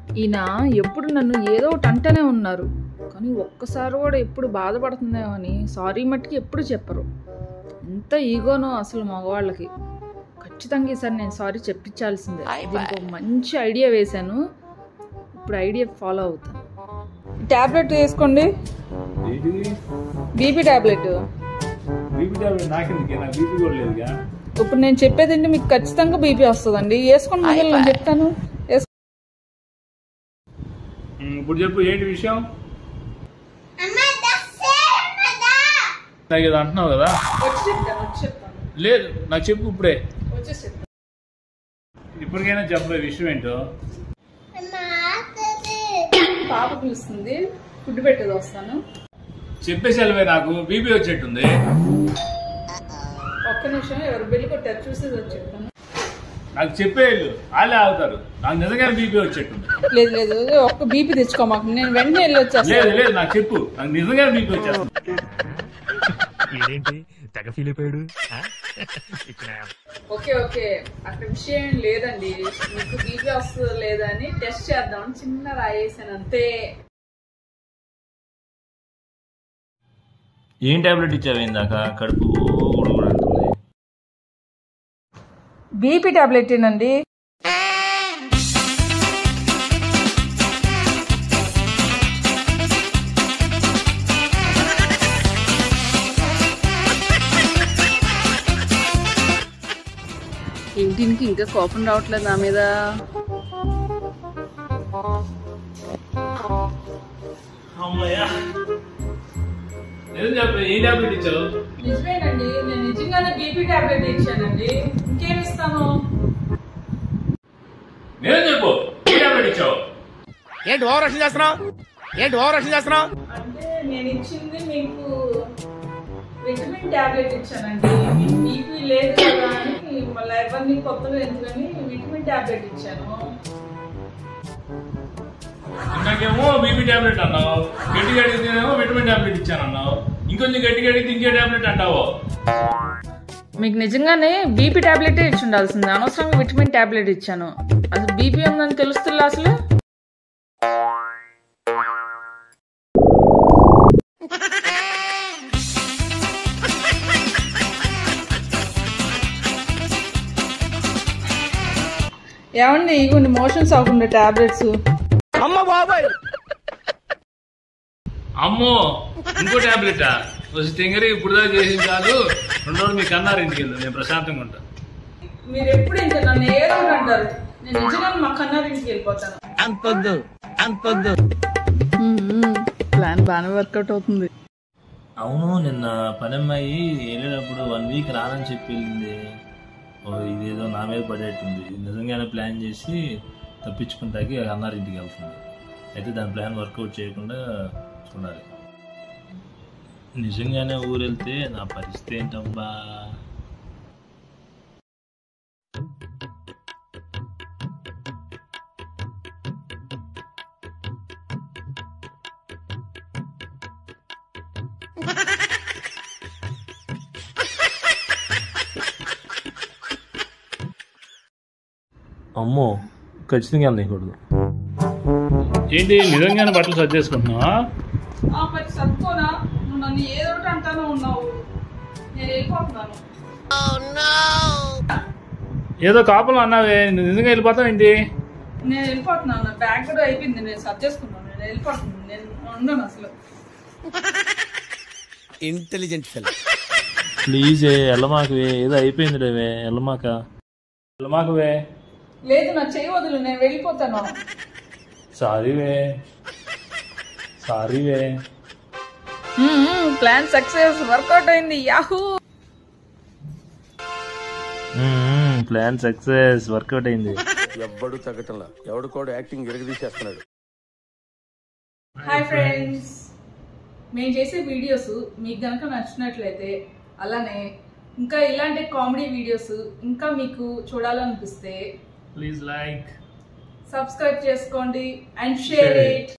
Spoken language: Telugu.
ఈయన ఎప్పుడు నన్ను ఏదో ఒకటి అంటూనే ఉన్నారు కానీ ఒక్కసారి కూడా ఎప్పుడు బాధపడుతుందేమో అని సారీ మట్టుకి ఎప్పుడు చెప్పరు ఎంత ఈగోనో అసలు మగవాళ్ళకి ఖచ్చితంగా ఈసారి నేను సారీ చెప్పించాల్సిందే దీనికి ఒక మంచి ఐడియా వేశాను ఇప్పుడు ఐడియా ఫాలో అవుతాను ట్యాబ్లెట్ వేసుకోండి బీపీ ట్యాబ్లెట్ బీపీ టాబ్లెట్ నాకెందుకే నాకు బీపీ కూడా లేదుగా ఇప్పుడు నేను చెప్పేది మీకు ఖచ్చితంగా బీపీ వస్తుందండి వేసుకోండి మొదలు నేను చెప్తాను వేసుకో- ఉమ్, ఇప్పుడు చెప్పు ఏంటి విషయం నాకు ఏదో అంటున్నావు కదా వచ్చి చెప్తాను వచ్చి చెప్తాను లేదు నాకు చెప్పు ఇప్పుడే వచ్చేసి చెప్తాను ఇప్పటికైనా చెప్పలే విషయం ఏంటో పాప పిలుస్తుంది ఫుడ్ పెట్టేది వస్తాను చెప్పేసేలవే నాకు బీపీ వచ్చేట్టుంది ఒక్క నిమిషం ఎవరు బిల్లు కొట్టారు చూసేది వచ్చి చెప్తాను నాకు చెప్పేళ్ళు వాళ్ళే ఆగుతారు నాకు నిజంగానే బీపీ వచ్చేట్టుంది లేదు లేదు ఒక్క బీపీ తెచ్చుకో మాకు నేను వెంటనే వెళ్ళి వచ్చేస్తాను లేదు లేదు నాకు చెప్పు నాకు నిజంగానే బీపీ వచ్చేస్తుంది ఇదేంటి తెగ ఫీల్ అయిపోయాడు ఆ? ఇక్కడ ఓకే ఓకే అక్కడ విషయం ఏం లేదండి మీకు బీపీ వస్తుందో లేదా అని టెస్ట్ చేద్దాం చిన్న రాయేసాను అంతే ఏం టాబ్లెట్ ఇచ్చావు ఇందాక కడుపు ఉడకూడుతుంది బీపీ టాబ్లెట్ ఏనండి ఇంటికి ఇంకా కోపం రావట్లేదు నా మీద అమ్మయ్యా నిజం చెప్పు ఏ టాబ్లెట్ ఇచ్చావు నిజమేనండి నేను నిజంగానే బీపీ టాబ్లెట్ ఇచ్చానండి ఇంకేం ఇస్తాను నిజం చెప్పు ఏ టాబ్లెట్ ఇచ్చావు ఏంటి ఓవర్ రక్షణ చేస్తున్నావు ఏంటి ఓవర్ రక్షణ చేస్తున్నావు అంటే నేను ఇచ్చింది మీకు విటమిన్ టాబ్లెట్ ఇచ్చానండి మీకు బీపీ లేదు కదా అని మళ్ళీ ఎవరిని కొత్తగా ఎందుకని విటమిన్ టాబ్లెట్ ఇచ్చాను ఇందాకేమో బీపీ టాబ్లెట్ అన్నావు గట్టిగా అడిగితేనేమో విటమిన్ టాబ్లెట్ ఇచ్చాను అన్నావు ఇంకొంచెం గట్టిగా అడిగితే ఇంకే టాబ్లెట్ అంటావు మీకు నిజంగానే బీపీ టాబ్లెటే ఇచ్చి ఉండాల్సింది అనవసరంగా విటమిన్ టాబ్లెట్ ఇచ్చాను అసలు బీపీ ఉందని తెలుస్తుందా అసలు ఏమండి ఇగోండి మోషన్స్ అవ్వకుండా టాబ్లెట్స్ అమ్మో ఇంకో టాబ్లెటా వచ్చి తింగరి ఇప్పుడు దాకా చేసింది కాదు రెండు రోజులు మీకు అన్నారు ఇంటికి వెళ్ళు నేను ప్రశాంతంగా ఉంటా మీరు ఎప్పుడు ఇంకా నన్ను ఏదో ఒకటి అంటారు నేను నిజంగా మా కన్నారింటికి వెళ్ళిపోతాను అంతొద్దు అంతొద్దు ప్లాన్ బాగానే వర్కౌట్ అవుతుంది అవును నిన్న పనమ్మాయి వెళ్ళేటప్పుడు వన్ వీక్ రానని చెప్పి వెళ్ళింది ఓ ఇదేదో నా మీద పడేట్టుంది నిజంగానే ప్లాన్ చేసి తప్పించుకుంటాకి అన్నారు ఇంటికి వెళ్తుంది అయితే దాని ప్లాన్ వర్కౌట్ చేయకుండా చూడాలి నిజంగానే ఊరు వెళ్తే నా పరిస్థితి ఏంటబ్బా అమ్మో ఖచ్చితంగా వెళ్ళకూడదు ఏంటి నిజంగానే బట్టలు సర్ది చేసుకుంటున్నావా మరి సర్దుకోనా నువ్వు నన్ను ఏదో ఒకటి అంటానే ఉన్నావు నేను వెళ్ళిపోతున్నాను ఏదో కాపలు అన్నావే నువ్వు నిజంగా వెళ్ళిపోతావు ఏంటి నేను వెళ్ళిపోతున్నాను నా బ్యాగ్ కూడా అయిపోయింది నేను సర్దేసుకున్నాను నేను వెళ్ళిపోతున్నాను నేను ఉండను అసలు ఇంటెలిజెంట్ ఫెల్ ప్లీజ్ వెళ్ళమాకవే ఏదో అయిపోయింది లేవే వెళ్ళమాక వెళ్ళమాకవే లేదు నా చెయ్యి వదులు నేను వెళ్ళిపోతాను సారీవే సారీవే ప్లాన్ సక్సెస్ వర్కౌట్ అయింది యాహూ ప్లాన్ సక్సెస్ వర్కౌట్ అయింది ఎవ్వడు తగ్గటంలా ఎవడు కూడా యాక్టింగ్ ఎరగదీసేస్తున్నాడు హాయ్ ఫ్రెండ్స్ మేము చేసే వీడియోస్ మీకు గనక నచ్చినట్లయితే అలానే ఇంకా ఇలాంటి కామెడీ వీడియోస్ ఇంకా మీకు చూడాలనిపిస్తే ప్లీజ్ లైక్ సబ్స్క్రైబ్ చేసుకోండి and share Share it. It